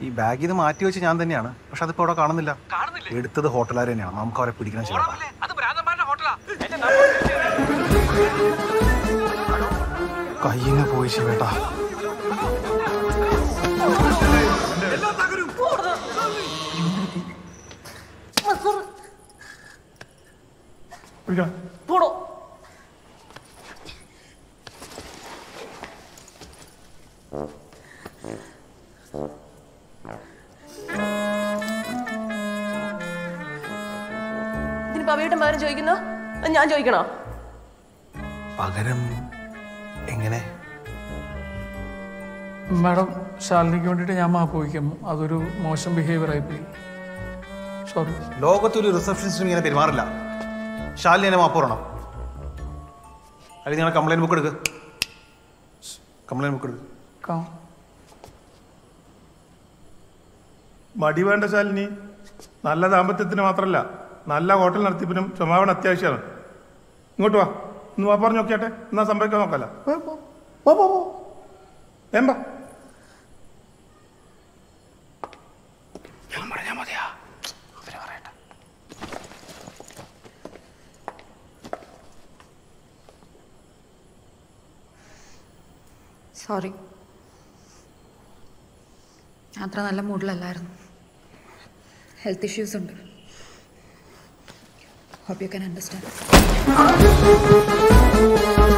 ഈ ബാഗ് ഇത് മാറ്റി വെച്ച് ഞാൻ തന്നെയാണ് പക്ഷെ അതിപ്പോ അവിടെ കാണുന്നില്ല എടുത്തത് ഹോട്ടലുകാർ തന്നെയാണ് നമുക്ക് അവരെ പിടിക്കണം ശരി കയ്യിന്ന് പോയി ശിവേട്ടാ പോടോ ഇതിന് പവിയുടെ പകരം ചോദിക്കുന്നോ അത് ഞാൻ ചോദിക്കണോ പകരം എങ്ങനെ മാഡം ശാലിനിക്ക് വേണ്ടിയിട്ട് ഞാൻ മാപ്പ് വയ്ക്കും അതൊരു മോശം ബിഹേവിയർ ആയിപ്പോയി സോറി ലോകത്തൊരു റിസപ്ഷനിസ്റ്റും ഇങ്ങനെ പെരുമാറില്ല ശാലിനി എന്നെ മാപ്പ് പറയണം അല്ലെങ്കിൽ നിങ്ങൾ കംപ്ലൈന്റ് ബുക്ക് എടുക്ക് കംപ്ലൈന്റ് ബുക്ക് എടുക്ക് മടി വേണ്ട ശാലിനി നല്ല ദാമ്പത്യത്തിന് മാത്രമല്ല നല്ല ഹോട്ടൽ നടത്തിപ്പിനും ക്ഷമാപണം അത്യാവശ്യമാണ് ഇങ്ങോട്ട് വാ ഒന്ന് വാ പറഞ്ഞു നോക്കിയാട്ടെ എന്നാ സംഭവിക്കാൻ നോക്കല്ല വേമ്പ ഞാൻ പറഞ്ഞാൽ മതിയാ അവര് പറയട്ടെ സോറി അത്ര നല്ല മൂഡിലല്ലായിരുന്നു ഹെൽത്ത് ഇഷ്യൂസ് ഉണ്ട് ഹോപ്പ് യു ക്യാൻ അണ്ടർസ്റ്റാൻഡ്